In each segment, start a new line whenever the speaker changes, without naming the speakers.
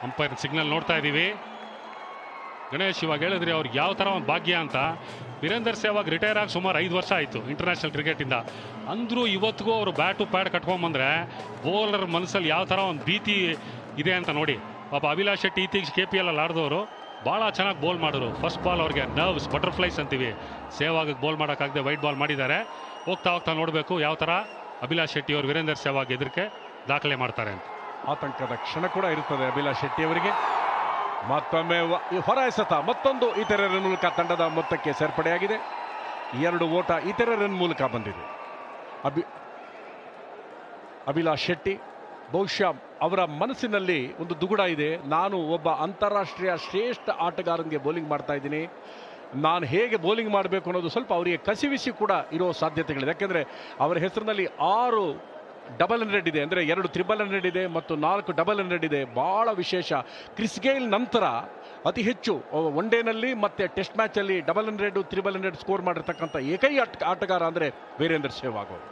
Umpire signal ನೋಡ್ತಾ ಇದ್ದೀವಿ ಗಣೇಶ್ ಇವಾಗ ಹೇಳಿದ್ರಿ ಅವ್ರಿಗೆ ಯಾವ ಥರ ಒಂದು ಭಾಗ್ಯ ಅಂತ ವೀರೇಂದರ್ ಸೇವಾಗ್ ರಿಟೈರ್ ಆಗಿ ಸುಮಾರು ಐದು ವರ್ಷ ಆಯಿತು ಇಂಟರ್ನ್ಯಾಷನಲ್ ಕ್ರಿಕೆಟಿಂದ ಅಂದರೂ ಇವತ್ತಿಗೂ ಅವರು ಬ್ಯಾಟು ಪ್ಯಾಡ್ ಕಟ್ಕೊಂಬಂದ್ರೆ ಬೌಲರ್ ಮನಸ್ಸಲ್ಲಿ ಯಾವ ಥರ ಒಂದು ಭೀತಿ ಇದೆ ಅಂತ ನೋಡಿ ಪಾಪ ಅಭಿಲಾಷ್ ಶೆಟ್ಟಿ ಇತ್ತೀಚೆಗೆ ಕೆ ಪಿ ಎಲ್ ಅಲ್ಲಿ ಆಡಿದವರು ಭಾಳ ಚೆನ್ನಾಗಿ ಬೋಲ್ ಮಾಡಿದ್ರು ಫಸ್ಟ್ ಬಾಲ್ ಅವ್ರಿಗೆ ನರ್ವ್ಸ್ ಬಟರ್ಫ್ಲೈಸ್ ಅಂತೀವಿ ಸೇವಾಗ್ ಬೋಲ್ ಮಾಡೋಕ್ಕಾಗದೆ ವೈಟ್ ಬಾಲ್ ಮಾಡಿದ್ದಾರೆ ಹೋಗ್ತಾ ಹೋಗ್ತಾ ನೋಡಬೇಕು ಯಾವ ಥರ ಅಭಿಲಾಷ್ ಶೆಟ್ಟಿ ಅವರು ವೀರೇಂದರ್ ಸೇವಾಗ್ ಎದುರಿಗೆ ದಾಖಲೆ ಮಾಡ್ತಾರೆ ಅಂತ
ಆತಂಕದ ಕ್ಷಣ ಕೂಡ ಇರುತ್ತದೆ ಅಭಿಲಾಷ್ ಶೆಟ್ಟಿ ಅವರಿಗೆ ಮತ್ತೊಮ್ಮೆ ವ- ಈ ಹೊರ ಎಸೆತ ಮತ್ತೊಂದು ಇತರರ ಮೂಲಕ ತಂಡದ ಮೊತ್ತಕ್ಕೆ ಸೇರ್ಪಡೆಯಾಗಿದೆ ಎರಡು ಓಟ ಇತರರ ಮೂಲಕ ಬಂದಿದೆ ಅಭಿ ಅಭಿಲಾಷ್ ಶೆಟ್ಟಿ ಬಹುಶಃ ಅವರ ಮನಸ್ಸಿನಲ್ಲಿ ಒಂದು ದುಗುಡ ಇದೆ ನಾನು ಒಬ್ಬ ಅಂತಾರಾಷ್ಟ್ರೀಯ ಶ್ರೇಷ್ಠ ಆಟಗಾರನಿಗೆ ಬೌಲಿಂಗ್ ಮಾಡ್ತಾ ಇದ್ದೀನಿ ನಾನು ಹೇಗೆ ಬೌಲಿಂಗ್ ಮಾಡಬೇಕು ಅನ್ನೋದು ಸ್ವಲ್ಪ ಅವರಿಗೆ ಕಸಿವಿಸಿ ಕೂಡ ಇರೋ ಸಾಧ್ಯತೆಗಳಿದೆ ಯಾಕೆಂದರೆ ಅವರ ಹೆಸರಿನಲ್ಲಿ ಆರು ಡಬಲ್ ಹಂಡ್ರೆಡ್ ಇದೆ ಅಂದರೆ ಎರಡು ತ್ರಿಬಲ್ ಹಂಡ್ರೆಡ್ ಇದೆ ಮತ್ತು ನಾಲ್ಕು ಡಬಲ್ ಹಂಡ್ರೆಡ್ ಇದೆ ಭಾಳ ವಿಶೇಷ ಕ್ರಿಸ್ ಗೇಲ್ ನಂತರ ಅತಿ ಹೆಚ್ಚು ಒನ್ ಡೇನಲ್ಲಿ ಮತ್ತು ಟೆಸ್ಟ್ ಮ್ಯಾಚಲ್ಲಿ double hundred triple hundred score ಮಾಡಿರ್ತಕ್ಕಂಥ ಏಕೈ ಆಟ ಆಟಗಾರ ಅಂದರೆ ವೀರೇಂದರ್ ಸೆಹ್ವಾಗ್ ಅವರು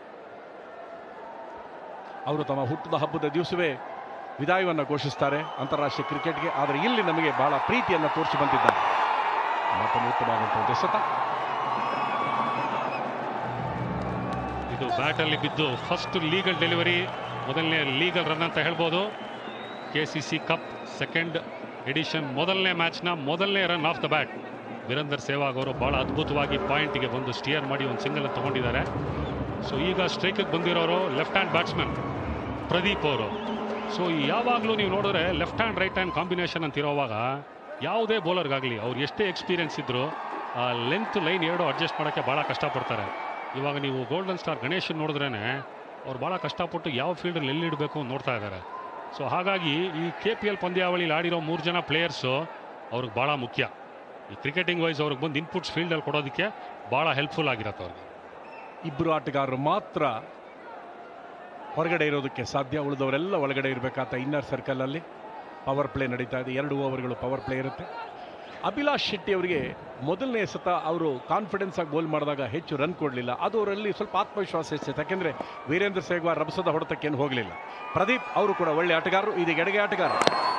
ಅವರು ತಮ್ಮ ಹುಟ್ಟದ ಹಬ್ಬದ ದಿವಸವೇ ವಿದಾಯವನ್ನು ಘೋಷಿಸ್ತಾರೆ ಅಂತಾರಾಷ್ಟ್ರೀಯ ಕ್ರಿಕೆಟ್ಗೆ ಆದರೆ ಇಲ್ಲಿ ನಮಗೆ ಬಹಳ ಪ್ರೀತಿಯನ್ನು ತೋರಿಸಿ ಬಂದಿದ್ದಾರೆ ಮತ್ತೊಂದು ಉತ್ತಮವಾದಂಥ ಒಂದು ಎಸೆತ
ಇದು ಬ್ಯಾಟಲ್ಲಿ ಬಿದ್ದು ಫಸ್ಟ್ ಲೀಗಲ್ ಡೆಲಿವರಿ ಮೊದಲನೇ ಲೀಗಲ್ ರನ್ ಅಂತ ಹೇಳ್ಬೋದು K C C cup second edition ಮೊದಲನೇ ಮ್ಯಾಚ್ನ ಮೊದಲನೇ run of the bat Virender Sehwag ಅವರು ಭಾಳ ಅದ್ಭುತವಾಗಿ ಪಾಯಿಂಟ್ಗೆ ಬಂದು ಸ್ಟಿಯರ್ ಮಾಡಿ ಒಂದು ಸಿಂಗಲ್ ತಗೊಂಡಿದ್ದಾರೆ ಸೊ ಈಗ ಸ್ಟ್ರೈಕಿಗೆ ಬಂದಿರೋರು ಲೆಫ್ಟ್ ಹ್ಯಾಂಡ್ ಬ್ಯಾಟ್ಸ್ಮನ್ ಪ್ರದೀಪ್ ಅವರು ಸೊ ಯಾವಾಗಲೂ ನೀವು ನೋಡಿದ್ರೆ left hand right hand combination ಅಂತ ಇರೋವಾಗ ಯಾವುದೇ ಬೌಲರ್ಗಾಗಲಿ ಅವ್ರು ಎಷ್ಟೇ ಎಕ್ಸ್ಪೀರಿಯನ್ಸ್ ಇದ್ದರೂ ಆ ಲೆಂತ್ ಲೈನ್ ಎರಡು ಅಡ್ಜಸ್ಟ್ ಮಾಡೋಕ್ಕೆ ಭಾಳ ಕಷ್ಟಪಡ್ತಾರೆ ಇವಾಗ ನೀವು ಗೋಲ್ಡನ್ ಸ್ಟಾರ್ ಗಣೇಶನ್ ನೋಡಿದ್ರೇ ಅವ್ರು ಭಾಳ ಕಷ್ಟಪಟ್ಟು ಯಾವ ಫೀಲ್ಡಲ್ಲಿ ಎಲ್ಲಿಡಬೇಕು ಅಂತ ನೋಡ್ತಾ ಇದ್ದಾರೆ ಸೊ ಹಾಗಾಗಿ ಈ ಕೆ ಪಿ ಎಲ್ ಪಂದ್ಯಾವಳಿಲಿ ಆಡಿರೋ ಮೂರು ಜನ ಪ್ಲೇಯರ್ಸು ಅವ್ರಿಗೆ ಭಾಳ ಮುಖ್ಯ ಈ ಕ್ರಿಕೆಟಿಂಗ್ ವೈಸ್ ಅವ್ರಿಗೆ ಬಂದು ಇನ್ಪುಟ್ಸ್ ಫೀಲ್ಡಲ್ಲಿ ಕೊಡೋದಕ್ಕೆ ಭಾಳ ಹೆಲ್ಪ್ಫುಲ್ ಆಗಿರತ್ತೆ ಅವ್ರಿಗೆ
ಇಬ್ಬರು ಆಟಗಾರರು ಮಾತ್ರ ಹೊರಗಡೆ ಇರೋದಕ್ಕೆ ಸಾಧ್ಯ ಉಳಿದವರೆಲ್ಲ ಒಳಗಡೆ ಇರಬೇಕಾದ ಇನ್ನರ್ ಸರ್ಕಲಲ್ಲಿ ಪವರ್ ಪ್ಲೇ ನಡೀತಾ ಇದೆ ಎರಡು ಓವರ್ಗಳು ಪವರ್ ಪ್ಲೇ ಇರುತ್ತೆ ಅಭಿಲಾಷ್ ಶೆಟ್ಟಿ ಅವರಿಗೆ ಮೊದಲನೇ ಸತ ಅವರು ಕಾನ್ಫಿಡೆನ್ಸ್ ಆಗಿ ಗೋಲ್ ಮಾಡಿದಾಗ ಹೆಚ್ಚು ರನ್ ಕೊಡಲಿಲ್ಲ ಅದು ಅವರಲ್ಲಿ ಸ್ವಲ್ಪ ಆತ್ಮವಿಶ್ವಾಸ ಹೆಚ್ಚಿತ್ತು ಯಾಕೆಂದರೆ ವೀರೇಂದ್ರ ಸೆಹ್ವಾಗ್ ರಭಸದ ಹೊಡೆತಕ್ಕೇನು ಹೋಗಲಿಲ್ಲ ಪ್ರದೀಪ್ ಅವರು ಕೂಡ ಒಳ್ಳೆ ಆಟಗಾರರು ಇದೀಗ ಎಡಗೆ ಆಟಗಾರ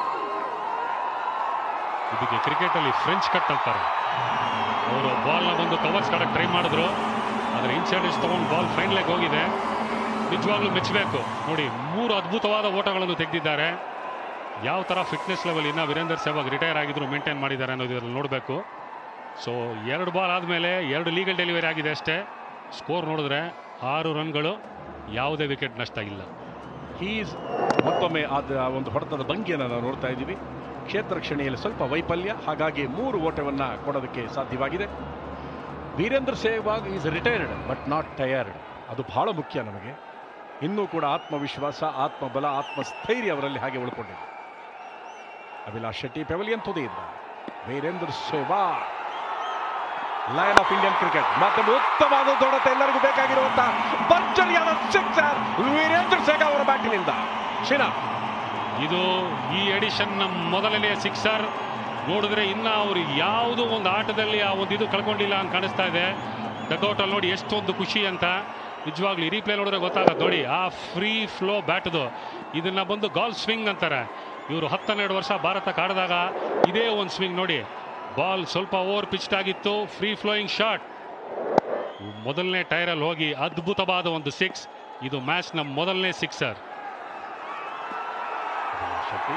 ಇದಕ್ಕೆ ಕ್ರಿಕೆಟಲ್ಲಿ ಫ್ರೆಂಚ್ ಕಟ್ ಅಂತಾರೆ ಅವರು ಬಾಲ್ನ ಬಂದು ಕವರ್ಸ್ ಕಡಕ್ಕೆ ಟ್ರೈ ಮಾಡಿದ್ರು ಆದರೆ ಇನ್ಸೈಡ್ ಇಸ್ ತೊಗೊಂಡು ಬಾಲ್ ಫೈನಲ್ಗೆ ಹೋಗಿದೆ ನಿಜವಾಗ್ಲೂ ಮೆಚ್ಚಬೇಕು ನೋಡಿ ಮೂರು ಅದ್ಭುತವಾದ ಓಟಗಳನ್ನು ತೆಗೆದಿದ್ದಾರೆ ಯಾವ ಥರ ಫಿಟ್ನೆಸ್ ಲೆವೆಲ್ ಇನ್ನು ವೀರೇಂದರ್ ಸೆಹ್ವಾಗ್ ರಿಟೈರ್ ಆಗಿದ್ರು ಮೇಂಟೈನ್ ಮಾಡಿದ್ದಾರೆ ಅನ್ನೋದು ಇದರಲ್ಲಿ ನೋಡಬೇಕು ಸೊ ಎರಡು ಬಾಲ್ ಆದಮೇಲೆ ಎರಡು ಲೀಗಲ್ ಡೆಲಿವರಿ ಆಗಿದೆ ಅಷ್ಟೇ ಸ್ಕೋರ್ ನೋಡಿದ್ರೆ ಆರು ರನ್ಗಳು ಯಾವುದೇ ವಿಕೆಟ್ ನಷ್ಟ ಇಲ್ಲ
ಹೀಸ್ ಮತ್ತೊಮ್ಮೆ ಆದ ಒಂದು ಹೊಡೆತದ ಭಂಗಿಯನ್ನು ನಾವು ನೋಡ್ತಾ ಇದ್ದೀವಿ ಕ್ಷೇತ್ರ ಕ್ಷಣಿಯಲ್ಲಿ ಸ್ವಲ್ಪ ವೈಫಲ್ಯ ಹಾಗಾಗಿ ಮೂರು ಓಟವನ್ನು ಕೊಡೋದಕ್ಕೆ ಸಾಧ್ಯವಾಗಿದೆ Virendra Sehwag is retired but not tired ಅದು ಬಹಳ ಮುಖ್ಯ ನಮಗೆ ಇನ್ನೂ ಕೂಡ ಆತ್ಮವಿಶ್ವಾಸ ಆತ್ಮಬಲ ಆತ್ಮಸ್ಥೈರ್ಯ ಅವರಲ್ಲಿ ಹಾಗೆ ಉಳ್ಕೊಂಡಿದೆ ಅಭಿಲಾಷ್ ಶೆಟ್ಟಿ ಪೆವಲಿಯನ್ ತುದಿ ಇದ್ದ Virendra Sehwag lion of Indian cricket ಮತ್ತೆ ಉತ್ತಮವಾದ ದೊಡ್ಡತೆ ಎಲ್ಲರಿಗೂ ಬೇಕಾಗಿರುವಂತಹ ಭರ್ಜರಿಯಾದ ಸಿಕ್ಸರ್ ವೀರೇಂದ್ರ ಸೆಹ್ವಾಗ್ ಅವರ ಬ್ಯಾಟಿನಿಂದ ಶಿನ
ಇದು ಈ ಎಡಿಷನ್ನ ಮೊದಲನೇ ಸಿಕ್ಸರ್ ನೋಡಿದ್ರೆ ಇನ್ನ ಅವರು ಯಾವುದೋ ಒಂದು ಆಟದಲ್ಲಿ ಆ ಒಂದು ಇದು ಕಳ್ಕೊಂಡಿಲ್ಲ ಅಂತ ಕಾಣಿಸ್ತಾ ಇದೆ ಡಗೌಟಲ್ಲಿ ನೋಡಿ ಎಷ್ಟೊಂದು ಖುಷಿ ಅಂತ ನಿಜವಾಗ್ಲೂ ಈ ರೀಪ್ಲೇ ನೋಡಿದ್ರೆ ಗೊತ್ತಾಗತ್ತೆ ನೋಡಿ ಆ ಫ್ರೀ ಫ್ಲೋ ಬ್ಯಾಟ್ದು ಇದನ್ನ ಬಂದು ಗಾಲ್ ಸ್ವಿಂಗ್ ಅಂತಾರೆ ಇವರು ಹತ್ತನ್ನೆರಡು ವರ್ಷ ಭಾರತಕ್ಕೆ ಆಡಿದಾಗ ಇದೇ ಒಂದು ಸ್ವಿಂಗ್ ನೋಡಿ ಬಾಲ್ ಸ್ವಲ್ಪ ಓವರ್ ಪಿಚ್ಡ್ ಆಗಿತ್ತು ಫ್ರೀ ಫ್ಲೋಯಿಂಗ್ ಶಾಟ್ ಮೊದಲನೇ ಟೈರಲ್ಲಿ ಹೋಗಿ ಅದ್ಭುತವಾದ ಒಂದು ಸಿಕ್ಸ್ ಇದು ಮ್ಯಾಚ್ನ ಮೊದಲನೇ ಸಿಕ್ಸರ್
ಶೆಟ್ಟಿ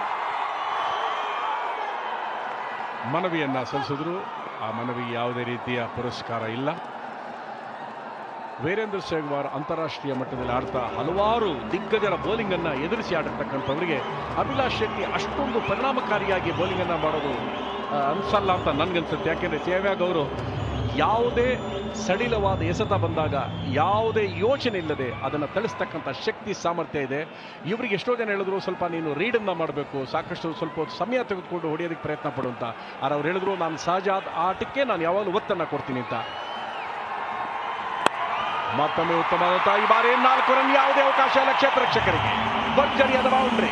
ಮನವಿಯನ್ನ ಸಲ್ಲಿಸಿದ್ರು ಆ ಮನವಿ ಯಾವುದೇ ರೀತಿಯ ಪುರಸ್ಕಾರ ಇಲ್ಲ ವೀರೇಂದ್ರ ಸೆಹ್ವಾಗ್ ಅಂತಾರಾಷ್ಟ್ರೀಯ ಮಟ್ಟದಲ್ಲಿ ಆಡ್ತಾ ಹಲವಾರು ದಿಗ್ಗಜರ ಬೌಲಿಂಗ್ ಅನ್ನ ಎದುರಿಸಿ ಆಡಿರ್ತಕ್ಕಂಥವರಿಗೆ ಅಭಿಲಾಷ್ ಶೆಟ್ಟಿ ಅಷ್ಟೊಂದು ಪರಿಣಾಮಕಾರಿಯಾಗಿ ಬೌಲಿಂಗ್ ಅನ್ನ ಮಾಡೋದು ಆ, ಅನ್ಸಲ್ಲ ಅಂತ ನನ್ಗನ್ಸುತ್ತೆ ಯಾಕೆಂದ್ರೆ ಸೆಹ್ವಾಗ್ ಅವರು ಯಾವುದೇ ಸಡಿಲವಾದ ಎಸೆತ ಬಂದಾಗ ಯಾವುದೇ ಯೋಚನೆ ಇಲ್ಲದೆ ಅದನ್ನು ತಳಿಸ್ತಕ್ಕಂಥ ಶಕ್ತಿ ಸಾಮರ್ಥ್ಯ ಇದೆ ಇವರಿಗೆ ಎಷ್ಟೋ ಜನ ಹೇಳಿದ್ರು ಸ್ವಲ್ಪ ನೀನು ರೀಡನ್ನು ಮಾಡಬೇಕು ಸಾಕಷ್ಟು ಸ್ವಲ್ಪ ಹೊತ್ತು ಸಮಯ ತೆಗೆದುಕೊಂಡು ಹೊಡೆಯೋದಕ್ಕೆ ಪ್ರಯತ್ನ ಪಡು ಅಂತ ಆದ್ರೆ ಅವ್ರು ಹೇಳಿದ್ರು ನಾನು ಸಹಜ ಆದ ಆಟಕ್ಕೆ ನಾನು ಯಾವಾಗಲೂ ಒತ್ತನ್ನು ಕೊಡ್ತೀನಿ ಅಂತ ಮತ್ತೊಮ್ಮೆ ಉತ್ತಮವಾದಂತಹ ಈ ಬಾರಿ ನಾಲ್ಕು ರನ್ ಯಾವುದೇ ಅವಕಾಶ ಇಲ್ಲ ಕ್ಷೇತ್ರ ರಕ್ಷಕರಿಗೆ ಭರ್ಜರಿಯಾದ ಬೌಂಡ್ರಿ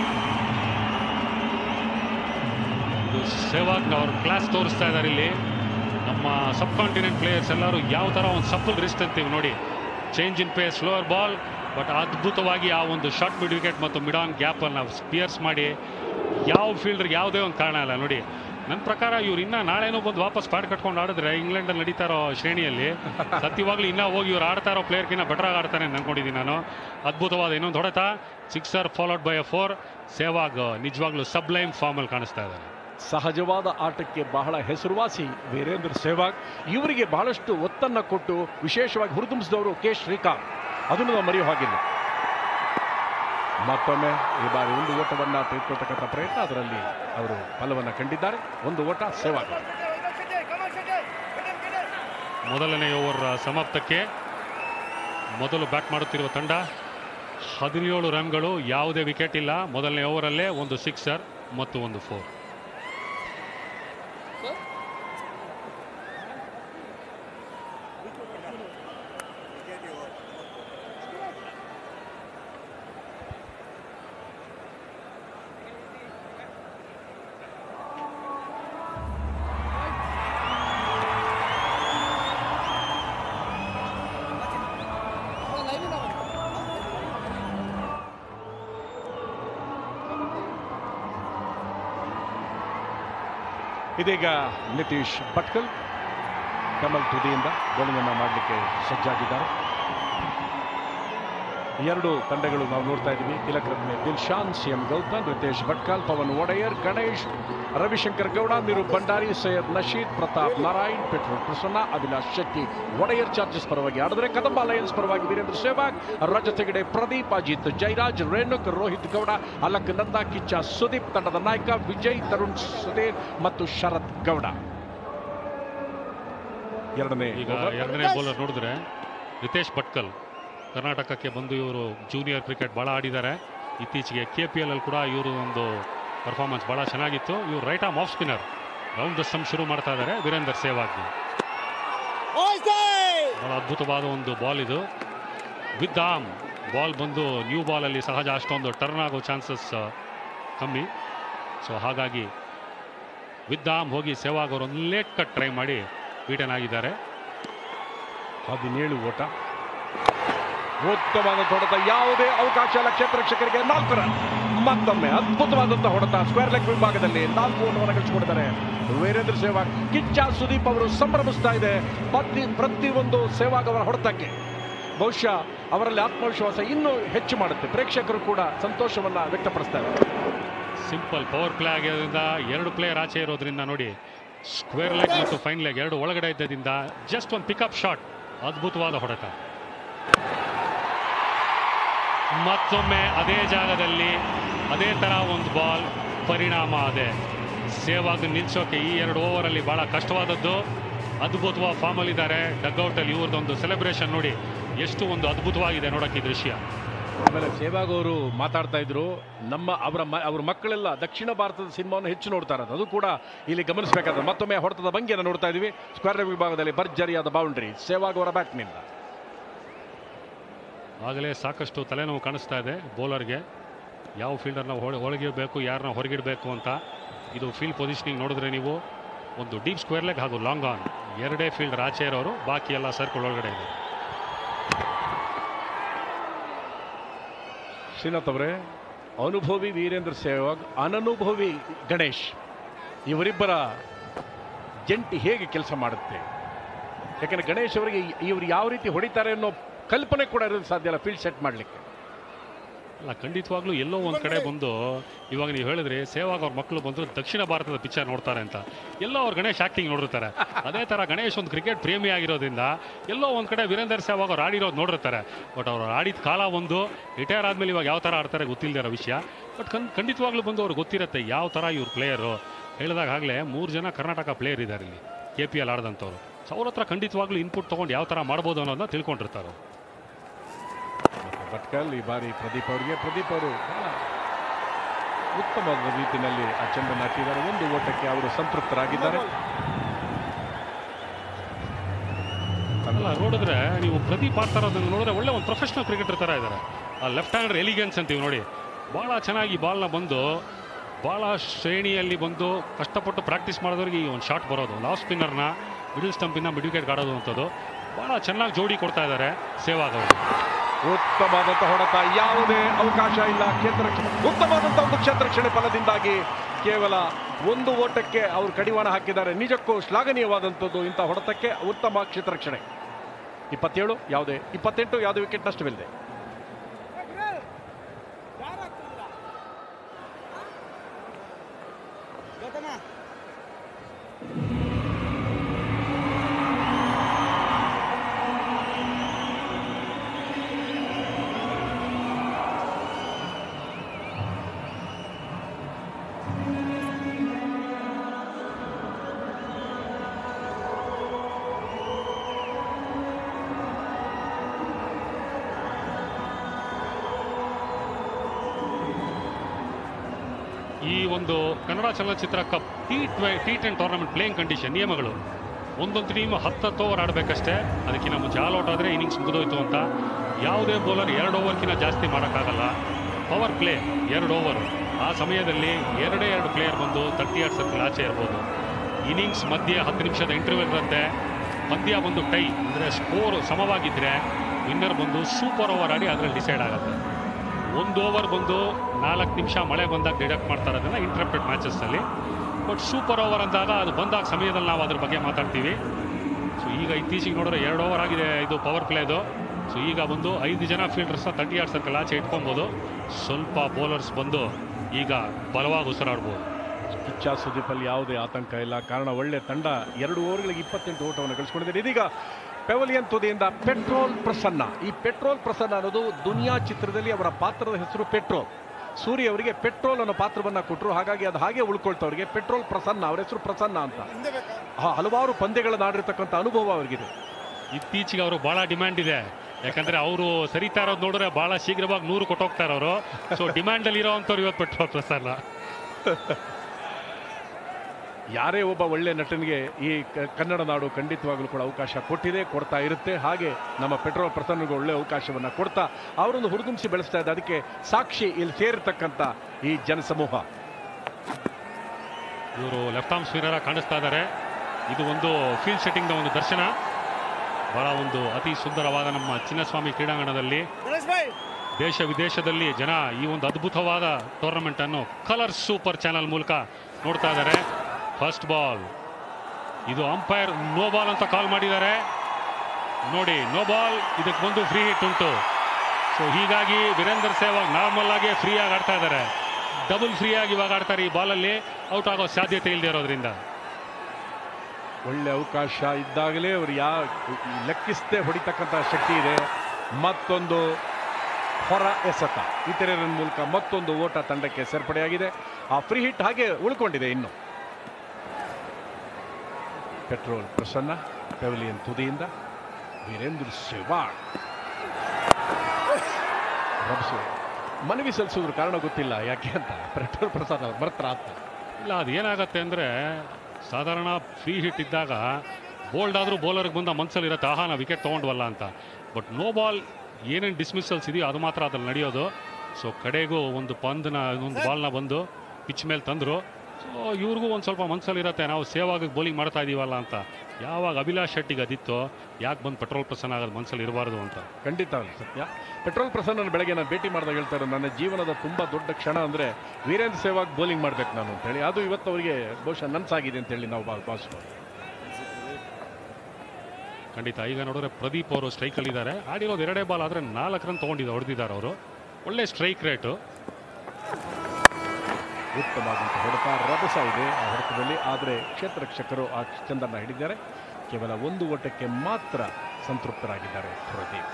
ಇದು ಸೆಹ್ವಾಗ್ ಅವ್ರ ಕ್ಲಾಸ್ ತೋರಿಸ್ತಾ ಇದ್ದಾರೆ ಇಲ್ಲಿ ನಮ್ಮ ಸಬ್ ಕಾಂಟಿನೆಂಟ್ ಪ್ಲೇಯರ್ಸ್ ಎಲ್ಲರೂ ಯಾವ ಥರ ಒಂದು ಸಪ್ಪಲ್ ರಿಸ್ಟ್ ಅಂತೀವಿ ನೋಡಿ change in pace slower ball but ಅದ್ಭುತವಾಗಿ ಆ ಒಂದು ಶಾರ್ಟ್ ಮಿಡ್ ವಿಕೆಟ್ ಮತ್ತು ಮಿಡ್ ಆನ್ ಗ್ಯಾಪನ್ನು ಸ್ಪಿಯರ್ಸ್ ಮಾಡಿ ಯಾವ ಫೀಲ್ಡರ್ಗೆ ಯಾವುದೇ ಒಂದು ಕಾರಣ ಇಲ್ಲ ನೋಡಿ ನನ್ನ ಪ್ರಕಾರ ಇವ್ರು ಇನ್ನೂ ನಾಳೆನೂ ಬಂದು ವಾಪಸ್ ಪ್ಯಾಡ್ ಕಟ್ಕೊಂಡು ಆಡಿದ್ರೆ ಇಂಗ್ಲೆಂಡಲ್ಲಿ ನಡೀತಾ ಇರೋ ಶ್ರೇಣಿಯಲ್ಲಿ ಸತ್ಯವಾಗ್ಲೂ ಇನ್ನೂ ಹೋಗಿ ಇವ್ರು ಆಡ್ತಾ ಇರೋ ಪ್ಲೇಯರ್ಗಿನ್ನ ಬೆಟರಾಗಿ ಆಡ್ತಾನೆ ಅಂತ ಅನ್ಕೊಂಡಿದ್ದೀನಿ ನಾನು ಅದ್ಭುತವಾದ ಇನ್ನೊಂದು ಹೊಡೆತ sixer followed by a four Sehwag ನಿಜವಾಗ್ಲೂ ಸಬ್ಲೈಮ್ ಫಾರ್ಮಲ್ಲಿ ಕಾಣಿಸ್ತಾ ಇದ್ದಾರೆ
ಸಹಜವಾದ ಆಟಕ್ಕೆ ಬಹಳ ಹೆಸರುವಾಸಿ ವೀರೇಂದ್ರ ಸೆಹ್ವಾಗ್ ಇವರಿಗೆ ಬಹಳಷ್ಟು ಒತ್ತನ್ನು ಕೊಟ್ಟು ವಿಶೇಷವಾಗಿ ಹುರಿದುಂಬಿಸಿದವರು ಕೆ ಶ್ರೀಕಾಂತ್ ಅದನ್ನು ನಾವು ಮರೆಯೋ ಹಾಗಿಲ್ಲ ಮತ್ತೊಮ್ಮೆ ಈ ಬಾರಿ ಒಂದು ಓಟವನ್ನು ತೆಗೆದುಕೊಳ್ತಕ್ಕಂಥ ಪ್ರಯತ್ನ ಅದರಲ್ಲಿ ಅವರು ಫಲವನ್ನು ಕಂಡಿದ್ದಾರೆ ಒಂದು ಓಟ ಸೆಹ್ವಾಗ್
ಮೊದಲನೇ ಓವರ್ ಸಮಾಪ್ತಕ್ಕೆ ಮೊದಲು ಬ್ಯಾಟ್ ಮಾಡುತ್ತಿರುವ ತಂಡ ಹದಿನೇಳು ರನ್ಗಳು ಯಾವುದೇ ವಿಕೆಟ್ ಇಲ್ಲ ಮೊದಲನೇ ಓವರಲ್ಲೇ ಒಂದು ಸಿಕ್ಸರ್ ಮತ್ತು ಒಂದು ಫೋರ್
ಇದೀಗ ನಿತೀಶ್ ಭಟ್ಕಲ್ ಕಮಲ್ ತುದಿಯಿಂದ ಗೋಲಿಂಗನ್ನು ಮಾಡಲಿಕ್ಕೆ ಸಜ್ಜಾಗಿದ್ದಾರೆ ಎರಡು ತಂಡಗಳು ನಾವು ನೋಡ್ತಾ ಇದ್ದೀವಿ Tilak Ratne Dilshan CM Gautam Ritesh Bhatkal Pavan Odeyar Ganesh Ravishankar Gowda Niru Bhandari Syed Nasheed Pratap Narayan petrol Prasanna Avinash Shetty Odeyar chargers ಪರವಾಗಿ ಆಡಿದ್ರೆ ಕದಂಬ ಅಲಯನ್ಸ್ ಪರವಾಗಿ ವೀರೇಂದ್ರ ಸೇವಾಗ್ ರಜತ ಹೆಗಡೆ ಪ್ರದೀಪ್ ಅಜಿತ್ ಜೈರಾಜ್ ರೇಣುಕ್ ರೋಹಿತ್ ಗೌಡ ಅಲಕ್ ನಂದ ಕಿಚ್ಚ ಸುದೀಪ್ ತಂಡದ ನಾಯಕ ವಿಜಯ್ ತರುಣ್ ಸುಧೀರ್ ಮತ್ತು ಶರತ್ ಗೌಡ ಎರಡನೇ
ಈಗ
over.
ಎರಡನೇ ಬೌಲರ್ ನೋಡಿದ್ರೆ ರಿತೇಶ್ ಭಟ್ಕಲ್ ಕರ್ನಾಟಕಕ್ಕೆ ಬಂದು ಇವರು ಜೂನಿಯರ್ ಕ್ರಿಕೆಟ್ ಭಾಳ ಆಡಿದ್ದಾರೆ ಇತ್ತೀಚೆಗೆ ಕೆ ಪಿ ಎಲ್ ಅಲ್ಲಿ ಕೂಡ ಇವರು ಒಂದು ಪರ್ಫಾರ್ಮೆನ್ಸ್ ಭಾಳ ಚೆನ್ನಾಗಿತ್ತು ಇವರು right arm off spinner round the ಸಮ್ ಶುರು ಮಾಡ್ತಾ ಇದ್ದಾರೆ ವೀರೇಂದರ್ ಸೇವಾಗ್ ಬಹಳ ಅದ್ಭುತವಾದ ಒಂದು ಬಾಲ್ ಇದು ವಿತ್ ಆಮ್ ಬಾಲ್ ಬಂದು ನ್ಯೂ ಬಾಲಲ್ಲಿ ಸಹಜ ಅಷ್ಟೊಂದು ಟರ್ನ್ ಆಗೋ ಚಾನ್ಸಸ್ ಕಮ್ಮಿ ಸೊ ಹಾಗಾಗಿ ವಿತ್ ಆಮ್ ಹೋಗಿ ಸೇವಾಗ್ ಅವರು ಒಂದು ಲೇಟ್ ಕಟ್ ಟ್ರೈ ಮಾಡಿ ಬೀಟನ್ ಆಗಿದ್ದಾರೆ
ಹದಿನೇಳು ಓಟ ಉತ್ತಮವಾದ ಹೊಡೆತ ಯಾವುದೇ ಅವಕಾಶ ಇಲ್ಲ ಕ್ಷೇತ್ರ ರಕ್ಷಕರಿಗೆ ನಾಲ್ಕು ರನ್ ಮತ್ತೊಮ್ಮೆ ಅದ್ಭುತವಾದಂತಹ ಹೊಡೆತ ಸ್ಕ್ವೇರ್ ಲೆಗ್ ವಿಭಾಗದಲ್ಲಿ ನಾಲ್ಕು ಓಟವನ್ನು ಗಳಿಸಿಕೊಂಡಿದ್ದಾರೆ ವೀರೇಂದ್ರ ಸೇವಾಗ್ ಕಿಚ್ಚ ಸುದೀಪ್ ಅವರು ಸಂಭ್ರಮಿಸ್ತಾ ಇದೆ ಪ್ರತಿ ಪ್ರತಿಯೊಂದು ಸೇವಾಗ್ ಅವರ ಹೊಡೆತಕ್ಕೆ ಬಹುಶಃ ಅವರಲ್ಲಿ ಆತ್ಮವಿಶ್ವಾಸ ಇನ್ನೂ ಹೆಚ್ಚು ಮಾಡುತ್ತೆ ಪ್ರೇಕ್ಷಕರು ಕೂಡ ಸಂತೋಷವನ್ನ ವ್ಯಕ್ತಪಡಿಸ್ತಾರೆ
ಸಿಂಪಲ್ ಪವರ್ ಪ್ಲೇ ಆಗಿರೋದ್ರಿಂದ ಎರಡು ಪ್ಲೇಯರ್ ಆಚೆ ಇರೋದ್ರಿಂದ ನೋಡಿ ಸ್ಕ್ವೇರ್ ಲೆಗ್ ಮತ್ತು ಫೈನ್ ಲೆಗ್ ಎರಡು ಒಳಗಡೆ ಇದ್ದರಿಂದ ಜಸ್ಟ್ ಒಂದು ಪಿಕಪ್ ಶಾಟ್ ಅದ್ಭುತವಾದ ಹೊಡೆತ ಮತ್ತೊಮ್ಮೆ ಅದೇ ಜಾಗದಲ್ಲಿ ಅದೇ ಥರ ಒಂದು ಬಾಲ್ ಪರಿಣಾಮ ಅದೇ ಸೇವಾಗ್ ನಿಲ್ಸೋಕೆ ಈ ಎರಡು ಓವರಲ್ಲಿ ಭಾಳ ಕಷ್ಟವಾದದ್ದು ಅದ್ಭುತವಾದ ಫಾರ್ಮಲ್ಲಿದ್ದಾರೆ ಡಗ್ಔಟಲ್ಲಿ ಇವ್ರದ್ದೊಂದು ಸೆಲೆಬ್ರೇಷನ್ ನೋಡಿ ಎಷ್ಟು ಒಂದು ಅದ್ಭುತವಾಗಿದೆ ನೋಡೋಕ್ಕೆ ಈ ದೃಶ್ಯ
ಆಮೇಲೆ ಸೇವಾಗ್ ಅವರು ಮಾತಾಡ್ತಾ ಇದ್ರು ನಮ್ಮ ಅವರ ಮ- ಅವ್ರ ಮಕ್ಕಳೆಲ್ಲ ದಕ್ಷಿಣ ಭಾರತದ ಸಿನಿಮಾವನ್ನು ಹೆಚ್ಚು ನೋಡ್ತಾ ಇರೋದು ಅದು ಕೂಡ ಇಲ್ಲಿ ಗಮನಿಸಬೇಕಾದ್ರೆ ಮತ್ತೊಮ್ಮೆ ಹೊಡೆತದ ಭಂಗಿಯನ್ನು ನೋಡ್ತಾ ಇದೀವಿ ಸ್ಕ್ವೇರ್ ಲೆಗ್ ವಿಭಾಗದಲ್ಲಿ ಭರ್ಜರಿಯಾದ ಬೌಂಡ್ರಿ ಸೇವಾಗ್ ಅವರ ಬ್ಯಾಟ್ನಿಂದ
ಆಗಲೇ ಸಾಕಷ್ಟು ತಲೆನೋವು ಕಾಣಿಸ್ತಾ ಇದೆ ಬೌಲರ್ಗೆ ಯಾವ ಫೀಲ್ಡರ್ನ ಒಳಗಿಡಬೇಕು ಯಾರನ್ನ ಹೊರಗಿಡಬೇಕು ಅಂತ ಇದು ಫೀಲ್ಡ್ ಪೊಸಿಷನಿಂಗ್ ನೋಡಿದ್ರೆ ನೀವು ಒಂದು ಡೀಪ್ ಸ್ಕ್ವೇರ್ ಲೆಗ್ ಹಾಗೂ ಲಾಂಗ್ ಆನ್ ಎರಡೇ ಫೀಲ್ಡರ್ ಆಚೆ ಇರೋರು ಬಾಕಿ ಎಲ್ಲ ಸರ್ಕಲ್ ಒಳಗಡೆ ಇದೆ
ಶ್ರೀನಾಥ್ ಅವರೇ ಅನುಭವಿ ವೀರೇಂದ್ರ ಸೆಹ್ವಾಗ್ ಅನನುಭವಿ ಗಣೇಶ್ ಇವರಿಬ್ಬರ ಜಂಟಿ ಹೇಗೆ ಕೆಲಸ ಮಾಡುತ್ತೆ ಯಾಕಂದ್ರೆ ಗಣೇಶ್ ಅವರಿಗೆ ಇವರು ಯಾವ ರೀತಿ ಹೊಡಿತಾರೆ ಅನ್ನೋ ಕಲ್ಪನೆ ಕೂಡ ಇರೋದು ಸಾಧ್ಯ ಇಲ್ಲ ಫೀಲ್ಡ್ ಸೆಟ್ ಮಾಡಲಿಕ್ಕೆ
ಅಲ್ಲ ಖಂಡಿತವಾಗ್ಲೂ ಎಲ್ಲೋ ಒಂದು ಕಡೆ ಬಂದು ಇವಾಗ ನೀವು ಹೇಳಿದ್ರಿ ಸೇವಾಗ ಅವ್ರ ಮಕ್ಕಳು ಬಂದು ದಕ್ಷಿಣ ಭಾರತದ ಪಿಕ್ಚರ್ ನೋಡ್ತಾರೆ ಅಂತ ಎಲ್ಲೋ ಅವ್ರು ಗಣೇಶ್ ಆಕ್ಟಿಂಗ್ ನೋಡಿರ್ತಾರೆ ಅದೇ ಥರ ಗಣೇಶ್ ಒಂದು ಕ್ರಿಕೆಟ್ ಪ್ರೇಮಿ ಆಗಿರೋದ್ರಿಂದ ಎಲ್ಲೋ ಒಂದು ಕಡೆ ವೀರೇಂದರ್ ಸೆಹ್ವಾಗ್ ಅವ್ರು ಆಡಿರೋದು ನೋಡಿರ್ತಾರೆ ಬಟ್ ಅವ್ರು ಆಡಿದ ಕಾಲ ಒಂದು ರಿಟೈರ್ ಆದಮೇಲೆ ಇವಾಗ ಯಾವ ಥರ ಆಡ್ತಾರೆ ಗೊತ್ತಿಲ್ಲದೆ ಇರೋ ವಿಷಯ ಬಟ್ ಖಂಡ್ ಖಂಡಿತವಾಗ್ಲೂ ಬಂದು ಅವ್ರಿಗೆ ಗೊತ್ತಿರುತ್ತೆ ಯಾವ ಥರ ಇವ್ರ ಪ್ಲೇಯರು ಹೇಳಿದಾಗ ಆಗಲೇ ಮೂರು ಜನ ಕರ್ನಾಟಕ ಪ್ಲೇಯರ್ ಇದ್ದಾರೆ ಇಲ್ಲಿ ಕೆ ಪಿ ಎಲ್ ಆಡಿದಂಥವ್ರು ಸೊ ಅವ್ರ ಹತ್ರ ಖಂಡಿತವಾಗ್ಲೂ ಇನ್ಪುಟ್ ತೊಗೊಂಡು ಯಾವ ಥರ ಮಾಡ್ಬೋದು ಅನ್ನೋದನ್ನ ತಿಳ್ಕೊಂಡಿರ್ತಾರೆ ಅವ್ರು.
ಮತ್ತೆ ಭಟ್ಕಲ್ ಈ ಬಾರಿ ಪ್ರದೀಪ್ ಅವರಿಗೆ ಪ್ರದೀಪ್ ಅವರು ಬಹಳ ಉತ್ತಮವಾದ ರೀತಿಯಲ್ಲಿ ಆ ಚೆಂಡನ್ನು ಹಾಕಿದ್ದಾರೆ ಒಂದು ಓಟಕ್ಕೆ ಅವರು ಸಂತೃಪ್ತರಾಗಿದ್ದಾರೆ
ಅಲ್ಲ ನೋಡಿದ್ರೆ ನೀವು ಪ್ರದೀಪ್ ಆಡ್ತಾ ಇರೋದನ್ನ ನೋಡಿದ್ರೆ ಒಳ್ಳೆ ಒಂದು ಪ್ರೊಫೆಷನಲ್ ಕ್ರಿಕೆಟರ್ ಥರ ಇದ್ದಾರೆ ಆ ಲೆಫ್ಟ್ ಹ್ಯಾಂಡರ್ ಎಲಿಗೆನ್ಸ್ ಅಂತೀವಿ ನೋಡಿ ಭಾಳ ಚೆನ್ನಾಗಿ ಬಾಲ್ನ ಬಂದು ಭಾಳ ಶ್ರೇಣಿಯಲ್ಲಿ ಬಂದು ಕಷ್ಟಪಟ್ಟು ಪ್ರಾಕ್ಟೀಸ್ ಮಾಡಿದವ್ರಿಗೆ ಈ ಒಂದು ಶಾಟ್ ಬರೋದು ಒಂದು ಆಫ್ ಸ್ಪಿನ್ನರ್ನ ಮಿಡಲ್ ಸ್ಟಂಪಿಂದ ಮಿಡ್ ವಿಕೆಟ್ ಆಡೋದು ಅಂಥದ್ದು ಭಾಳ ಚೆನ್ನಾಗಿ ಜೋಡಿ ಕೊಡ್ತಾ ಇದ್ದಾರೆ ಸೇವಾಗ್ ಅವರು
ಉತ್ತಮವಾದಂಥ ಹೊಡೆತ ಯಾವುದೇ ಅವಕಾಶ ಇಲ್ಲ ಕ್ಷೇತ್ರ ರಕ್ಷಣೆ ಉತ್ತಮವಾದಂಥ ಒಂದು ಕ್ಷೇತ್ರ ರಕ್ಷಣೆ ಫಲದಿಂದಾಗಿ ಕೇವಲ ಒಂದು ಓಟಕ್ಕೆ ಅವರು ಕಡಿವಾಣ ಹಾಕಿದ್ದಾರೆ ನಿಜಕ್ಕೂ ಶ್ಲಾಘನೀಯವಾದಂಥದ್ದು ಇಂಥ ಹೊಡೆತಕ್ಕೆ ಉತ್ತಮ ಕ್ಷೇತ್ರ ರಕ್ಷಣೆ ಇಪ್ಪತ್ತೇಳು ಯಾವುದೇ ಇಪ್ಪತ್ತೆಂಟು ಯಾವುದೇ ವಿಕೆಟ್ ನಷ್ಟವಿಲ್ಲದೆ
ಈ ಒಂದು ಕನ್ನಡ ಚಲನಚಿತ್ರ ಕಪ್ ಟಿ ಟ್ವೆ T ten tournament playing condition ನಿಯಮಗಳು ಒಂದೊಂದು ಟೀಮ್ ಹತ್ತತ್ತು ಓವರ್ ಆಡಬೇಕಷ್ಟೇ ಅದಕ್ಕಿಂತ ಮುಂಚೆ ಆಲ್ ಔಟ್ ಆದರೆ ಇನ್ನಿಂಗ್ಸ್ ಮುಗಿದೋಯ್ತು ಅಂತ ಯಾವುದೇ ಬೌಲರ್ ಎರಡು ಓವರ್ಕಿಂತ ಜಾಸ್ತಿ ಮಾಡೋಕ್ಕಾಗಲ್ಲ ಪವರ್ ಪ್ಲೇ ಎರಡು ಓವರ್ ಆ ಸಮಯದಲ್ಲಿ ಎರಡೇ ಎರಡು ಪ್ಲೇಯರ್ ಬಂದು ತರ್ಟಿ ಆರ್ ಸರ್ಕಲ್ ಆಚೆ ಇರ್ಬೋದು ಇನ್ನಿಂಗ್ಸ್ ಮಧ್ಯೆ ಹತ್ತು ನಿಮಿಷದ ಇಂಟರ್ವ್ಯೂ ಇರುತ್ತೆ ಪಂದ್ಯ ಬಂದು ಟೈ ಅಂದರೆ ಸ್ಕೋರ್ ಸಮವಾಗಿದ್ದರೆ ವಿನ್ನರ್ ಬಂದು ಸೂಪರ್ ಓವರ್ ಆಡಿ ಅದರಲ್ಲಿ ಡಿಸೈಡ್ ಆಗುತ್ತೆ ಒಂದು ಓವರ್ ಬಂದು ನಾಲ್ಕು ನಿಮಿಷ ಮಳೆ ಬಂದಾಗ ಡಿಡಕ್ಟ್ ಮಾಡ್ತಾರೆ ಅದನ್ನು ಇಂಟ್ರಪ್ಟೆಡ್ ಮ್ಯಾಚಸ್ಸಲ್ಲಿ ಬಟ್ ಸೂಪರ್ ಓವರ್ ಅಂದಾಗ ಅದು ಬಂದಾಗ ಸಮಯದಲ್ಲಿ ನಾವು ಅದ್ರ ಬಗ್ಗೆ ಮಾತಾಡ್ತೀವಿ ಸೊ ಈಗ ಇತ್ತೀಚೆಗೆ ನೋಡಿದ್ರೆ ಎರಡು ಓವರ್ ಆಗಿದೆ ಇದು ಪವರ್ ಪ್ಲೇದು ಸೊ ಈಗ ಬಂದು ಐದು ಜನ ಫೀಲ್ಡರ್ಸ್ನ ತರ್ಟಿ ಆರ್ ಸರ್ಕಲ್ ಆಚೆ ಇಟ್ಕೊಬೋದು ಸ್ವಲ್ಪ ಬೌಲರ್ಸ್ ಬಂದು ಈಗ ಬಲವಾಗಿ ಉಸಿರಾಡ್ಬೋದು
ಕಿಚ್ಚ ಸುದೀಪಲ್ಲಿ ಯಾವುದೇ ಆತಂಕ ಇಲ್ಲ ಕಾರಣ ಒಳ್ಳೆ ತಂಡ ಎರಡು ಓವರ್ಗಳಿಗೆ ಇಪ್ಪತ್ತೆಂಟು ಓಟವನ್ನು ಗಳಿಸ್ಕೊಂಡಿದೆ ಇದೀಗ ಪೆವಲಿಯನ್ ತುದಿಯಿಂದ ಪೆಟ್ರೋಲ್ ಪ್ರಸನ್ನ ಈ ಪೆಟ್ರೋಲ್ ಪ್ರಸನ್ನ ಅನ್ನೋದು ದುನಿಯಾ ಚಿತ್ರದಲ್ಲಿ ಅವರ ಪಾತ್ರದ ಹೆಸರು ಪೆಟ್ರೋಲ್ ಸೂರ್ಯ ಅವರಿಗೆ ಪೆಟ್ರೋಲ್ ಅನ್ನೋ ಪಾತ್ರವನ್ನ ಕೊಟ್ಟರು ಹಾಗಾಗಿ ಅದು ಹಾಗೆ ಉಳ್ಕೊಳ್ತವ್ರಿಗೆ ಪೆಟ್ರೋಲ್ ಪ್ರಸನ್ನ ಅವ್ರ ಹೆಸರು ಪ್ರಸನ್ನ ಅಂತ ಆ ಹಲವಾರು ಪಂದ್ಯಗಳನ್ನು ಆಡಿರ್ತಕ್ಕಂಥ ಅನುಭವ ಅವರಿಗಿದೆ
ಇತ್ತೀಚೆಗೆ ಅವರು ಭಾಳ ಡಿಮ್ಯಾಂಡ್ ಇದೆ ಯಾಕಂದ್ರೆ ಅವರು ಸರಿತಾ ಇರೋದು ನೋಡಿದ್ರೆ ಭಾಳ ಶೀಘ್ರವಾಗಿ ನೂರು ಕೊಟ್ಟೋಗ್ತಾರೆ ಅವರು ಸೊ ಡಿಮ್ಯಾಂಡಲ್ಲಿ ಇರೋ ಅಂಥವ್ರು ಇವತ್ತು ಪೆಟ್ರೋಲ್ ಪ್ರಸನ್ನ
ಯಾರೇ ಒಬ್ಬ ಒಳ್ಳೆ ನಟನಿಗೆ ಈ ಕ- ಕನ್ನಡ ನಾಡು ಖಂಡಿತವಾಗಲೂ ಕೂಡ ಅವಕಾಶ ಕೊಟ್ಟಿದೆ ಕೊಡ್ತಾ ಇರುತ್ತೆ ಹಾಗೆ ನಮ್ಮ ಪೆಟ್ರೋಲ್ ಪ್ರಸನ್ನಗೂ ಒಳ್ಳೆ ಅವಕಾಶವನ್ನು ಕೊಡ್ತಾ ಅವರನ್ನು ಹುರಿದುಂಬಿಸಿ ಬೆಳೆಸ್ತಾ ಇದೆ ಅದಕ್ಕೆ ಸಾಕ್ಷಿ ಇಲ್ಲಿ ಸೇರಿರ್ತಕ್ಕಂಥ ಈ ಜನಸಮೂಹ
ಇವರು ಲೆಫ್ಟ್ ಆರ್ಮ್ ಸ್ಪಿನ್ನರ್ ಕಾಣಿಸ್ತಾ ಇದ್ದಾರೆ ಇದು ಒಂದು ಫೀಲ್ಡ್ ಸೆಟ್ಟಿಂಗ್ನ ಒಂದು ದರ್ಶನ ಬಹಳ ಒಂದು ಅತಿ ಸುಂದರವಾದ ನಮ್ಮ ಚಿನ್ನಸ್ವಾಮಿ ಕ್ರೀಡಾಂಗಣದಲ್ಲಿ ದೇಶ ವಿದೇಶದಲ್ಲಿ ಜನ ಈ ಒಂದು ಅದ್ಭುತವಾದ ಟೂರ್ನಮೆಂಟ್ ಅನ್ನು ಕಲರ್ ಸೂಪರ್ ಚಾನಲ್ ಮೂಲಕ ನೋಡ್ತಾ ಇದ್ದಾರೆ ಫಸ್ಟ್ ಬಾಲ್ ಇದು ಅಂಪೈರ್ ನೋ ಬಾಲ್ ಅಂತ ಕಾಲ್ ಮಾಡಿದ್ದಾರೆ ನೋಡಿ ನೋ ಬಾಲ್ ಇದಕ್ಕೆ ಬಂದು ಫ್ರೀ ಹಿಟ್ ಉಂಟು ಸೊ ಹೀಗಾಗಿ ವೀರೇಂದರ್ ಸೆಹ್ವಾಗ್ ನಾರ್ಮಲ್ ಆಗಿ ಫ್ರೀ ಆಗಿ ಆಡ್ತಾ ಇದ್ದಾರೆ ಡಬಲ್ ಫ್ರೀ ಆಗಿ ಇವಾಗ ಆಡ್ತಾರೆ ಈ ಬಾಲಲ್ಲಿ ಔಟ್ ಆಗೋ ಸಾಧ್ಯತೆ ಇಲ್ಲದೆ ಇರೋದ್ರಿಂದ
ಒಳ್ಳೆ ಅವಕಾಶ ಇದ್ದಾಗಲೇ ಅವರು ಯಾ ಲೆಕ್ಕಿಸದೆ ಹೊಡಿತಕ್ಕಂಥ ಶಕ್ತಿ ಇದೆ ಮತ್ತೊಂದು ಹೊರ ಎಸೆತ ಇತರರ ಮೂಲಕ ಮತ್ತೊಂದು ಓಟ ತಂಡಕ್ಕೆ ಸೇರ್ಪಡೆಯಾಗಿದೆ ಆ ಫ್ರೀ ಹಿಟ್ ಹಾಗೆ ಉಳ್ಕೊಂಡಿದೆ ಇನ್ನು ಪೆಟ್ರೋಲ್ ಪ್ರಸನ್ನ ಪೆವಿಲಿಯನ್ ತುದಿಯಿಂದ ವೀರೇಂದ್ರ ಸೆಹ್ವಾಗ್ ರಭಸು ಮನವಿ ಸಲ್ಲಿಸಿದ್ರು ಕಾರಣ ಗೊತ್ತಿಲ್ಲ ಯಾಕೆ ಅಂತ ಪೆಟ್ರೋಲ್ ಪ್ರಸಾದ್ ಅವ್ರು ಬರ್ತಾರ ಅಂತ
ಇಲ್ಲ ಅದು ಏನಾಗತ್ತೆ ಅಂದರೆ ಸಾಧಾರಣ ಫ್ರೀ ಹಿಟ್ ಇದ್ದಾಗ ಬೋಲ್ಡ್ ಆದರೂ ಬೌಲರ್ಗೆ ಬಂದ ಮನಸ್ಸಲ್ಲಿ ಇರುತ್ತೆ ಆಹಾ ನಾವು ವಿಕೆಟ್ ತೊಗೊಂಡ್ವಲ್ಲ ಅಂತ ಬಟ್ ನೋ ಬಾಲ್ ಏನೇನು ಡಿಸ್ಮಿಸಲ್ಸ್ ಇದೆಯೋ ಅದು ಮಾತ್ರ ಅದ್ರಲ್ಲಿ ನಡೆಯೋದು ಸೊ ಕಡೆಗೂ ಒಂದು ಪಂದ್ನ ಒಂದು ಬಾಲ್ನ ಬಂದು ಪಿಚ್ ಮೇಲೆ ತಂದರು ಸೊ ಇವ್ರಿಗೂ ಒಂದು ಸ್ವಲ್ಪ ಮನಸ್ಸಲ್ಲಿ ಇರುತ್ತೆ ನಾವು ಸೇವಾಗಿ ಬೌಲಿಂಗ್ ಮಾಡ್ತಾ ಇದೀವಲ್ಲ ಅಂತ ಯಾವಾಗ ಅಭಿಲಾಷ್ ಶೆಟ್ಟಿಗೆ ಅದಿತ್ತೋ ಯಾಕೆ ಬಂದು ಪೆಟ್ರೋಲ್ ಪ್ರಸನ್ನ ಆಗೋದು ಮನಸ್ಸಲ್ಲಿ ಇರಬಾರ್ದು ಅಂತ
ಖಂಡಿತ ಅಲ್ಲ ಸತ್ಯ ಪೆಟ್ರೋಲ್ ಪ್ರಸನ್ನ ಬೆಳಗ್ಗೆ ನಾನು ಭೇಟಿ ಮಾಡಿದಾಗ ಹೇಳ್ತಾರೆ ನನ್ನ ಜೀವನದ ತುಂಬ ದೊಡ್ಡ ಕ್ಷಣ ಅಂದರೆ ವೀರೇಂದ್ರ ಸೆಹ್ವಾಗ್ ಬೌಲಿಂಗ್ ಮಾಡ್ಬೇಕು ನಾನು ಅಂತ ಹೇಳಿ ಅದು ಇವತ್ತು ಅವರಿಗೆ ಬಹುಶಃ ನನ್ಸಾಗಿದೆ ಅಂತ ಹೇಳಿ ನಾವು ಭಾ- ಭಾವಿಸ್ಬೋದು
ಖಂಡಿತ ಈಗ ನೋಡಿದ್ರೆ ಪ್ರದೀಪ್ ಅವರು ಸ್ಟ್ರೈಕಲ್ಲಿದ್ದಾರೆ ಆಡಿರೋದು ಎರಡೇ ಬಾಲ್ ಆದರೆ ನಾಲ್ಕು ರನ್ ತೊಗೊಂಡಿದ್ದಾರೆ ಹೊಡೆದಿದ್ದಾರೆ ಅವರು ಒಳ್ಳೆ ಸ್ಟ್ರೈಕ್ ರೇಟು
ಉತ್ತಮವಾದಂಥ ಹೊಡೆತ ರಭಸ ಇದೆ ಆ ಹೊಡೆತದಲ್ಲಿ ಆದರೆ ಕ್ಷೇತ್ರ ರಕ್ಷಕರು ಆ ಚಂದನ್ನ ಹಿಡಿದ್ದಾರೆ ಕೇವಲ ಒಂದು ಓಟಕ್ಕೆ ಮಾತ್ರ ಸಂತೃಪ್ತರಾಗಿದ್ದಾರೆ ಪ್ರದೀಪ್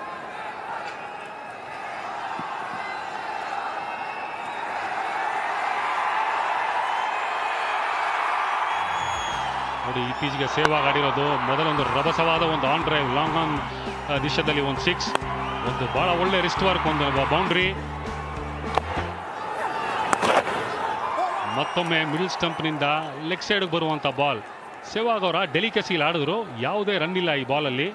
ನೋಡಿ ಇತ್ತೀಚೆಗೆ ಸೇವ್ ಆಗಿ ಆಡಿರೋದು ಮೊದಲೊಂದು ರಭಸವಾದ ಒಂದು ಆನ್ ಡ್ರೈವ್ ಲಾಂಗ್ ಆನ್ ದಿಶದಲ್ಲಿ ಒಂದು ಸಿಕ್ಸ್ ಒಂದು ಬಹಳ ಒಳ್ಳೆ ರಿಸ್ಟ್ ವರ್ಕ್ ಒಂದು ಬೌಂಡ್ರಿ ಮತ್ತೊಮ್ಮೆ ಮಿಡಲ್ ಸ್ಟಂಪ್ನಿಂದ ಲೆಗ್ ಸೈಡ್ಗೆ ಬರುವಂಥ ಬಾಲ್ ಸೆವಾಗ್ ಅವರ ಡೆಲಿಕಸಿಲಿ ಆಡಿದ್ರು ಯಾವುದೇ ರನ್ ಇಲ್ಲ ಈ ಬಾಲಲ್ಲಿ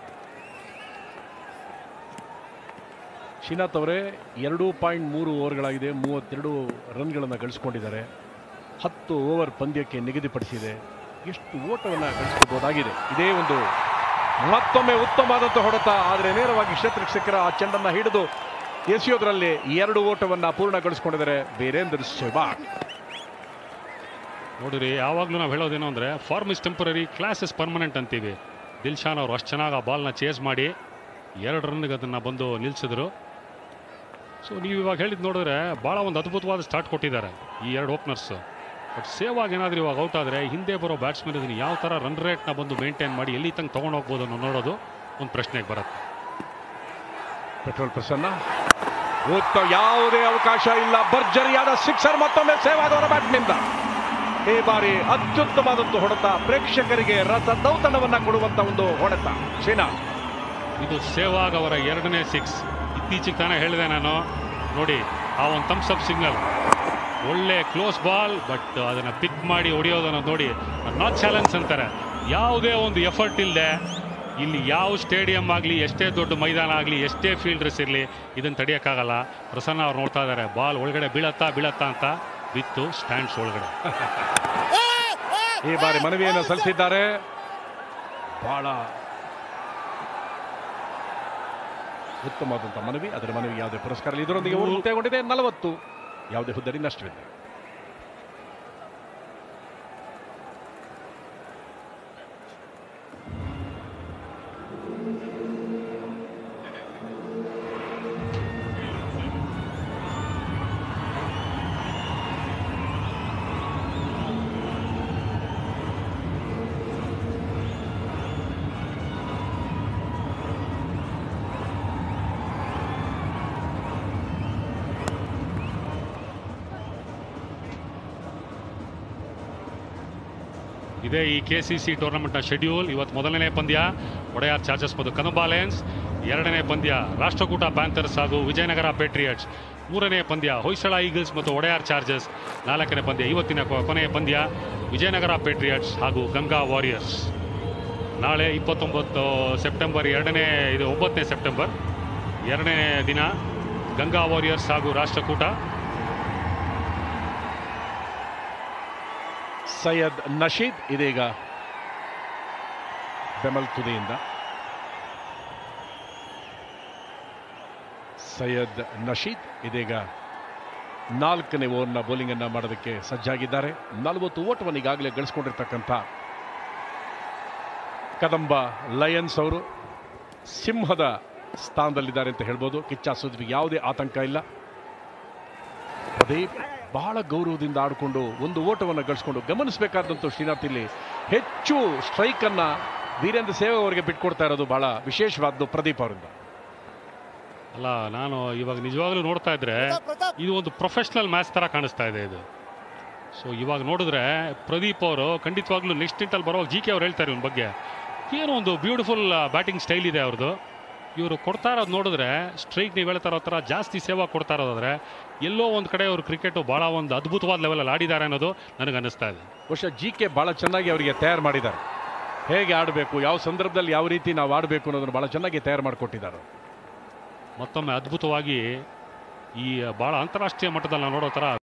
ಶ್ರೀನಾಥ್ ಅವರೇ ಎರಡು ಪಾಯಿಂಟ್ ಮೂರು ಓವರ್ಗಳಾಗಿದೆ ಮೂವತ್ತೆರಡು ರನ್ಗಳನ್ನು ಗಳಿಸ್ಕೊಂಡಿದ್ದಾರೆ ಹತ್ತು ಓವರ್ ಪಂದ್ಯಕ್ಕೆ ನಿಗದಿಪಡಿಸಿದೆ ಎಷ್ಟು ಓಟವನ್ನು ಗಳಿಸ್ಕೋಬಹುದಾಗಿದೆ ಇದೇ ಒಂದು ಮತ್ತೊಮ್ಮೆ ಉತ್ತಮವಾದಂಥ ಹೊಡೆತ ಆದರೆ ನೇರವಾಗಿ ಕ್ಷೇತ್ರಕ್ಷಕರ ಆ ಚೆಂಡನ್ನ ಹಿಡಿದು ಎಸೆಯೋದ್ರಲ್ಲಿ ಎರಡು ಓಟವನ್ನ ಪೂರ್ಣಗೊಳಿಸಿಕೊಂಡಿದ್ದಾರೆ ವೀರೇಂದ್ರ ಸೆಹ್ವಾಗ್
ನೋಡಿರಿ ಯಾವಾಗಲೂ ನಾವು ಹೇಳೋದೇನು ಅಂದರೆ form is temporary class is permanent ಅಂತೀವಿ ದಿಲ್ಶಾನ್ ಅವರು ಅಷ್ಟು ಚೆನ್ನಾಗಿ ಆ ಬಾಲ್ನ ಚೇಸ್ ಮಾಡಿ ಎರಡು ರನ್ಗೆ ಅದನ್ನು ಬಂದು ನಿಲ್ಲಿಸಿದ್ರು ಸೊ ನೀವು ಇವಾಗ ಹೇಳಿದ್ ನೋಡಿದ್ರೆ ಭಾಳ ಒಂದು ಅದ್ಭುತವಾದ ಸ್ಟಾರ್ಟ್ ಕೊಟ್ಟಿದ್ದಾರೆ ಈ ಎರಡು ಓಪನರ್ಸ್ ಬಟ್ ಸೇವ್ ಆಗಿ ಏನಾದರೂ ಇವಾಗ ಔಟ್ ಆದರೆ ಹಿಂದೆ ಬರೋ ಬ್ಯಾಟ್ಸ್ಮನ್ ಇದನ್ನು ಯಾವ ಥರ ರನ್ ರೇಟ್ನ ಬಂದು ಮೇಂಟೈನ್ ಮಾಡಿ ಎಲ್ಲಿ ತನಕ ತೊಗೊಂಡು ಹೋಗ್ಬೋದು ಅನ್ನೋ ನೋಡೋದು ಒಂದು ಪ್ರಶ್ನೆಗೆ ಬರುತ್ತೆ
ಪೆಟ್ರೋಲ್ ಪ್ರಸನ್ನ ಉತ್ತಮ ಯಾವುದೇ ಅವಕಾಶ ಇಲ್ಲ ಭರ್ಜರಿಯಾದ ಸಿಕ್ಸರ್ ಮತ್ತೊಮ್ಮೆ ಸೇವ್ ಆದವರ ಬ್ಯಾಟ್ನಿಂದ ಈ ಬಾರಿ ಅತ್ಯುತ್ತಮವಾದಂಥ ಹೊಡೆತ ಪ್ರೇಕ್ಷಕರಿಗೆ ರಸ ದೌತಣವನ್ನ ಕೊಡುವಂತ ಒಂದು ಹೊಡೆತ ಚೀನಾ
ಇದು ಸೇವಾಗ್ ಅವರ ಎರಡನೇ ಸಿಕ್ಸ್ ಇತ್ತೀಚೆಗೆ ತಾನೇ ಹೇಳಿದೆ ನಾನು ನೋಡಿ ಆ ಒಂದು ಥಮ್ಸ್ ಅಪ್ ಸಿಗ್ನಲ್ ಒಳ್ಳೆ ಕ್ಲೋಸ್ ಬಾಲ್ ಬಟ್ ಅದನ್ನು ಪಿಕ್ ಮಾಡಿ ಹೊಡೆಯೋದನ್ನು ನೋಡಿ ನಾಟ್ ಚಾಲೆಂಜ್ ಅಂತಾರೆ ಯಾವುದೇ ಒಂದು ಎಫರ್ಟ್ ಇಲ್ಲದೆ ಇಲ್ಲಿ ಯಾವ ಸ್ಟೇಡಿಯಂ ಆಗಲಿ ಎಷ್ಟೇ ದೊಡ್ಡ ಮೈದಾನ ಆಗಲಿ ಎಷ್ಟೇ ಫೀಲ್ಡರ್ಸ್ ಇರಲಿ ಇದನ್ನು ತಡೆಯೋಕ್ಕಾಗಲ್ಲ ಪ್ರಸನ್ನ ಅವ್ರು ನೋಡ್ತಾ ಇದ್ದಾರೆ ಬಾಲ್ ಒಳಗಡೆ ಬೀಳತ್ತಾ ಬೀಳತ್ತಾ ಅಂತ ಬಿತ್ತು ಸ್ಟ್ಯಾಂಡ್ಸ್ ಒಳಗಡೆ
ಈ ಬಾರಿ ಮನವಿಯನ್ನು ಸಲ್ಲಿಸಿದ್ದಾರೆ ಬಹಳ ಉತ್ತಮವಾದಂಥ ಮನವಿ ಅದರ ಮನವಿಗೆ ಯಾವುದೇ ಪುರಸ್ಕಾರ ಇಲ್ಲ. ಇದರೊಂದಿಗೆ ಓವರ್ ಮುಕ್ತಾಯಗೊಂಡಿದೆ ನಲವತ್ತು ಯಾವುದೇ ಹುದ್ದರಿ ನಷ್ಟವಿದೆ
ಇದೇ ಈ ಕೆ ಸಿ ಸಿ ಟೂರ್ನಮೆಂಟ್ನ ಶೆಡ್ಯೂಲ್ ಇವತ್ತು ಮೊದಲನೇ ಪಂದ್ಯ ಒಡೆಯಾರ್ ಚಾರ್ಜಸ್ ಮತ್ತು ಕದಂಬ ಲಯನ್ಸ್ ಎರಡನೇ ಪಂದ್ಯ ರಾಷ್ಟ್ರಕೂಟ ಪ್ಯಾಂಥರ್ಸ್ ಹಾಗೂ ವಿಜಯನಗರ ಪೇಟ್ರಿಯಟ್ಸ್ ಮೂರನೇ ಪಂದ್ಯ ಹೊಯ್ಸಳ ಈಗಲ್ಸ್ ಮತ್ತು ಒಡೆಯಾರ್ ಚಾರ್ಜಸ್ ನಾಲ್ಕನೇ ಪಂದ್ಯ ಇವತ್ತಿನ ಕೊ- ಕೊನೆಯ ಪಂದ್ಯ ವಿಜಯನಗರ ಪೇಟ್ರಿಯಟ್ಸ್ ಹಾಗೂ ಗಂಗಾ ವಾರಿಯರ್ಸ್ ನಾಳೆ ಇಪ್ಪತ್ತೊಂಬತ್ತು ಸೆಪ್ಟೆಂಬರ್ ಎರಡನೇ ಇದು ಒಂಬತ್ತನೇ ಸೆಪ್ಟೆಂಬರ್ ಎರಡನೇ ದಿನ ಗಂಗಾ ವಾರಿಯರ್ಸ್ ಹಾಗೂ ರಾಷ್ಟ್ರಕೂಟ
ಸೈಯದ್ ನಶೀದ್ ಇದೀಗ ಬೆಮಲ್ ತುದಿಯಿಂದ ಸೈಯದ್ ನಶೀದ್ ಇದೀಗ ನಾಲ್ಕನೇ ಓವರ್ನ ಬೌಲಿಂಗ್ ಅನ್ನ ಮಾಡೋದಕ್ಕೆ ಸಜ್ಜಾಗಿದ್ದಾರೆ ನಲವತ್ತು ಓಟವನ್ನು ಈಗಾಗಲೇ ಗಳಿಸ್ಕೊಂಡಿರ್ತಕ್ಕಂಥ ಕದಂಬ ಲಯನ್ಸ್ ಅವರು ಸಿಂಹದ ಸ್ಥಾನದಲ್ಲಿದ್ದಾರೆ ಅಂತ ಹೇಳ್ಬೋದು ಕಿಚ್ಚ ಸುದ್ವಿಗೆ ಯಾವುದೇ ಆತಂಕ ಇಲ್ಲ ಪ್ರದೀಪ್ ಬಹಳ ಗೌರವದಿಂದ ಆಡಿಕೊಂಡು ಒಂದು ಓಟವನ್ನು ಗಳಿಸ್ಕೊಂಡು ಗಮನಿಸಬೇಕಾದಂಥ ಶ್ರೀನಾಥ್ ಇಲ್ಲಿ ಹೆಚ್ಚು ಸ್ಟ್ರೈಕ್ ಅನ್ನ ವೀರೇಂದ್ರ ಸೇವೆ ಅವರಿಗೆ ಬಿಟ್ಕೊಡ್ತಾ ಇರೋದು ಬಹಳ ವಿಶೇಷವಾದ್ದು ಪ್ರದೀಪ್ ಅವರಿಂದ
ಅಲ್ಲ ನಾನು ಇವಾಗ ನಿಜವಾಗ್ಲೂ ನೋಡ್ತಾ ಇದ್ರೆ ಇದು ಒಂದು ಪ್ರೊಫೆಷ್ನಲ್ ಮ್ಯಾಚ್ ಥರ ಕಾಣಿಸ್ತಾ ಇದೆ ಇದು ಸೊ ಇವಾಗ ನೋಡಿದ್ರೆ ಪ್ರದೀಪ್ ಅವರು ಖಂಡಿತವಾಗ್ಲೂ ನೆಕ್ಸ್ಟ್ ನಿಂಟಲ್ಲಿ ಬರುವಾಗ ಜಿ ಕೆ ಅವ್ರು ಹೇಳ್ತಾರೆ ಇವನ ಬಗ್ಗೆ ಏನೋ ಒಂದು ಬ್ಯೂಟಿಫುಲ್ ಬ್ಯಾಟಿಂಗ್ ಸ್ಟೈಲ್ ಇದೆ ಅವ್ರದ್ದು ಇವರು ಕೊಡ್ತಾ ಇರೋದು ನೋಡಿದ್ರೆ ಸ್ಟ್ರೈಕ್ ನೀವು ಹೇಳ್ತಾ ಇರೋ ಥರ ಜಾಸ್ತಿ ಸೇವಾ ಕೊಡ್ತಾ ಇರೋದಾದ್ರೆ ಎಲ್ಲೋ ಒಂದು ಕಡೆ ಅವರು ಕ್ರಿಕೆಟು ಭಾಳ ಒಂದು ಅದ್ಭುತವಾದ ಲೆವೆಲಲ್ಲಿ ಆಡಿದ್ದಾರೆ ಅನ್ನೋದು ನನಗೆ ಅನ್ನಿಸ್ತಾ ಇದೆ
ಬಹುಶಃ ಜಿ ಕೆ ಬಹಳ ಚೆನ್ನಾಗಿ ಅವರಿಗೆ ತಯಾರು ಮಾಡಿದ್ದಾರೆ ಹೇಗೆ ಆಡಬೇಕು ಯಾವ ಸಂದರ್ಭದಲ್ಲಿ ಯಾವ ರೀತಿ ನಾವು ಆಡಬೇಕು ಅನ್ನೋದನ್ನು ಬಹಳ ಚೆನ್ನಾಗಿ ತಯಾರು ಮಾಡಿಕೊಟ್ಟಿದ್ದಾರೆ
ಮತ್ತೊಮ್ಮೆ ಅದ್ಭುತವಾಗಿ ಈ ಭಾಳ ಅಂತಾರಾಷ್ಟ್ರೀಯ ಮಟ್ಟದಲ್ಲಿ ನಾವು ನೋಡೋ ಥರ